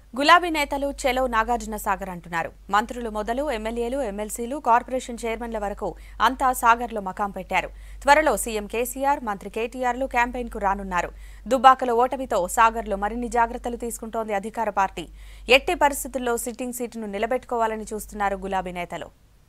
గులాబీ నేతలు చెలో నాగార్జున సాగర్ అంటున్నారు మంత్రులు మొదలు ఎమ్మెల్యేలు ఎమ్మెల్సీలు కార్పొరేషన్ చైర్మన్ల వరకు అంతా సాగర్లో మకాం పెట్టారు త్వరలో సీఎం కేసీఆర్ మంత్రి కేటీఆర్లు క్యాంపెయిన్కు రానున్నారు దుబ్బాకలో ఓటమితో సాగర్లో మరిన్ని జాగ్రత్తలు తీసుకుంటోంది అధికార పార్టీ ఎట్టి పరిస్థితుల్లో సిట్టింగ్ సీటును నిలబెట్టుకోవాలని చూస్తున్నారు గులాబీ నేతలు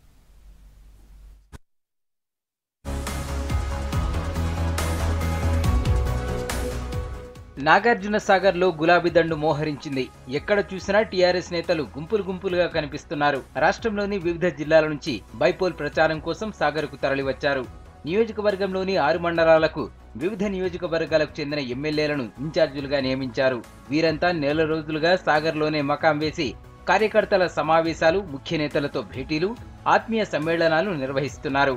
నాగార్జున సాగర్ లో గులాబీ దండు మోహరించింది ఎక్కడ చూసినా టీఆర్ఎస్ నేతలు గుంపులు గుంపులుగా కనిపిస్తున్నారు రాష్ట్రంలోని వివిధ జిల్లాల నుంచి బైపోల్ ప్రచారం కోసం సాగర్ కు తరలివచ్చారు నియోజకవర్గంలోని ఆరు మండలాలకు వివిధ నియోజకవర్గాలకు చెందిన ఎమ్మెల్యేలను ఇన్ఛార్జీలుగా నియమించారు వీరంతా నెల రోజులుగా సాగర్లోనే మకాం వేసి కార్యకర్తల సమావేశాలు ముఖ్య నేతలతో భేటీలు ఆత్మీయ సమ్మేళనాలు నిర్వహిస్తున్నారు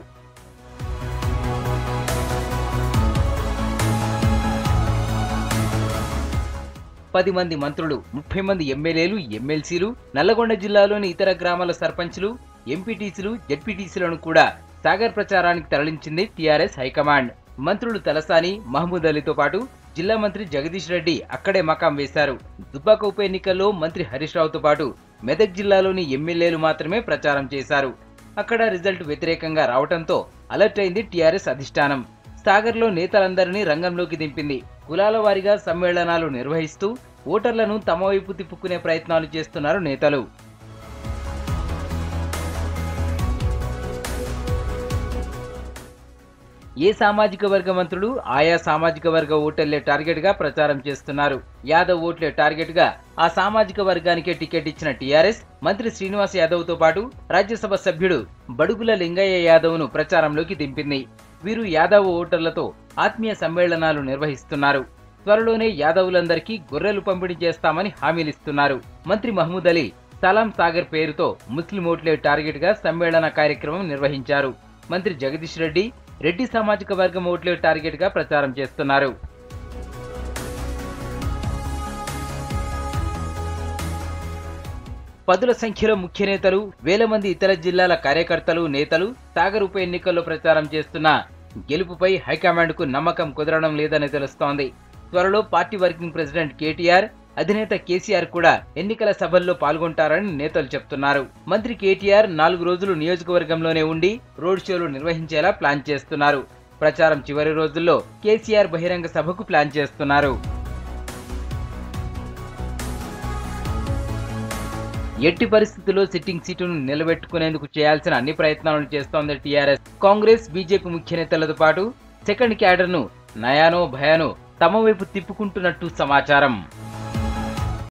పది మంది మంత్రులు ముప్పై మంది ఎమ్మెల్యేలు ఎమ్మెల్సీలు నల్లగొండ జిల్లాలోని ఇతర గ్రామాల సర్పంచ్లు ఎంపీటీసీలు జెడ్పీటీసీలను కూడా సాగర్ ప్రచారానికి తరలించింది టీఆర్ఎస్ హైకమాండ్ మంత్రులు తలసాని మహమూద్ అలీతో పాటు జిల్లా మంత్రి జగదీష్ రెడ్డి అక్కడే మకాం వేశారు దుబ్బాక ఉప ఎన్నికల్లో మంత్రి హరీష్ రావుతో పాటు మెదక్ జిల్లాలోని ఎమ్మెల్యేలు మాత్రమే ప్రచారం చేశారు అక్కడ రిజల్ట్ వ్యతిరేకంగా రావడంతో అలర్ట్ అయింది టీఆర్ఎస్ అధిష్టానం సాగర్లో నేతలందరినీ రంగంలోకి దింపింది కులాల వారీగా సమ్మేళనాలు నిర్వహిస్తూ ఓటర్లను తమ వైపు తిప్పుకునే ప్రయత్నాలు చేస్తున్నారు నేతలు ఏ సామాజిక వర్గ మంత్రులు ఆయా సామాజిక వర్గ ఓటర్లే టార్గెట్ గా ప్రచారం చేస్తున్నారు యాదవ్ ఓట్లే టార్గెట్ గా ఆ సామాజిక వర్గానికే టికెట్ ఇచ్చిన టీఆర్ఎస్ మంత్రి శ్రీనివాస్ యాదవ్ తో పాటు రాజ్యసభ సభ్యుడు బడుగుల లింగయ్య యాదవ్ ను ప్రచారంలోకి దింపింది వీరు యాదవ్ ఓటర్లతో ఆత్మీయ సమ్మేళనాలు నిర్వహిస్తున్నారు త్వరలోనే యాదవులందరికీ గొర్రెలు పంపిణీ చేస్తామని హామీలిస్తున్నారు మంత్రి మహమూద్ అలీ సలాం సాగర్ పేరుతో ముస్లిం ఓట్లే టార్గెట్ గా సమ్మేళన కార్యక్రమం నిర్వహించారు మంత్రి జగదీష్ రెడ్డి రెడ్డి సామాజిక వర్గం ఓట్లే టార్గెట్ గా ప్రచారం చేస్తున్నారు పదుల సంఖ్యలో ముఖ్య నేతలు వేల మంది ఇతర జిల్లాల కార్యకర్తలు నేతలు సాగర్ ఉప ఎన్నికల్లో ప్రచారం చేస్తున్న గెలుపుపై హైకమాండ్కు నమ్మకం కుదరడం లేదని తెలుస్తోంది త్వరలో పార్టీ వర్కింగ్ ప్రెసిడెంట్ కేటీఆర్ అధినేత కేసీఆర్ కూడా ఎన్నికల సభల్లో పాల్గొంటారని నేతలు చెప్తున్నారు మంత్రి కేటీఆర్ నాలుగు రోజులు నియోజకవర్గంలోనే ఉండి రోడ్ షోలు నిర్వహించేలా ప్లాన్ చేస్తున్నారు ప్రచారం చివరి రోజుల్లో కేసీఆర్ బహిరంగ సభకు ప్లాన్ చేస్తున్నారు ఎట్టి పరిస్థితుల్లో సిట్టింగ్ సీటును నిలబెట్టుకునేందుకు చేయాల్సిన అన్ని ప్రయత్నాలను చేస్తోంది టీఆర్ఎస్ కాంగ్రెస్ బీజేపీ ముఖ్య నేతలతో పాటు సెకండ్ క్యాడర్ను నయానో భయానో తమ వైపు తిప్పుకుంటున్నట్టు సమాచారం